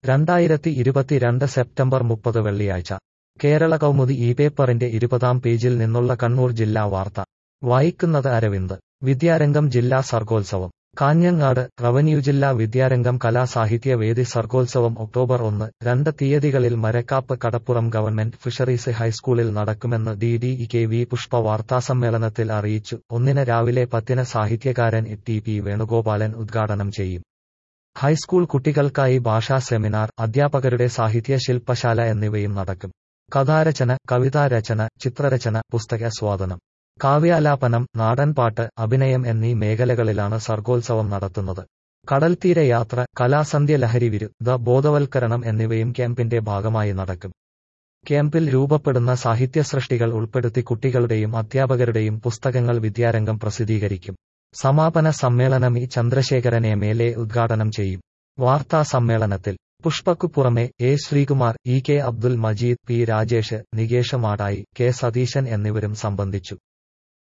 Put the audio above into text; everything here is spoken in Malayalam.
രണ്ടായിരത്തി ഇരുപത്തിരണ്ട് സെപ്റ്റംബർ മുപ്പത് വെള്ളിയാഴ്ച കേരള കൗമുദി ഈ പേപ്പറിന്റെ ഇരുപതാം പേജിൽ നിന്നുള്ള കണ്ണൂർ ജില്ലാ വാർത്ത വായിക്കുന്നത് അരവിന്ദ് വിദ്യാരംഗം ജില്ലാ സർഗോത്സവം കാഞ്ഞങ്ങാട് റവന്യൂ ജില്ലാ വിദ്യാരംഗം കലാസാഹിത്യ വേദി സർഗോത്സവം ഒക്ടോബർ ഒന്ന് രണ്ട് തീയതികളിൽ മരക്കാപ്പ് കടപ്പുറം ഗവൺമെന്റ് ഫിഷറീസ് ഹൈസ്കൂളിൽ നടക്കുമെന്ന് D D E K V Pushpa വാർത്താസമ്മേളനത്തിൽ അറിയിച്ചു ഒന്നിന് രാവിലെ പത്തിന് സാഹിത്യകാരൻ ടി പി വേണുഗോപാലൻ ഉദ്ഘാടനം ചെയ്യും ഹൈസ്കൂൾ കുട്ടികൾക്കായി ഭാഷാ സെമിനാർ അധ്യാപകരുടെ സാഹിത്യ ശില്പശാല എന്നിവയും നടക്കും കഥാരചന കവിതാരചന ചിത്രരചന പുസ്തക സ്വാദനം കാവ്യാലാപനം നാടൻപാട്ട് അഭിനയം എന്നീ മേഖലകളിലാണ് സർഗോത്സവം നടത്തുന്നത് കടൽത്തീര യാത്ര കലാസന്ധ്യ ലഹരി വിരുദ്ധ ബോധവൽക്കരണം എന്നിവയും ക്യാമ്പിന്റെ ഭാഗമായി നടക്കും ക്യാമ്പിൽ രൂപപ്പെടുന്ന സാഹിത്യ സൃഷ്ടികൾ ഉൾപ്പെടുത്തി കുട്ടികളുടെയും അധ്യാപകരുടെയും പുസ്തകങ്ങൾ വിദ്യാരംഗം പ്രസിദ്ധീകരിക്കും സമാപന സമ്മേളനം E Chandrasekharan M L A ഉദ്ഘാടനം ചെയ്യും വാർത്താ സമ്മേളനത്തിൽ പുഷ്പക്കു പുറമെ A Sreekumar E K Abdul Majeed P Rajesh Nikesh Madayi K Satheesan എന്നിവരും സംബന്ധിച്ചു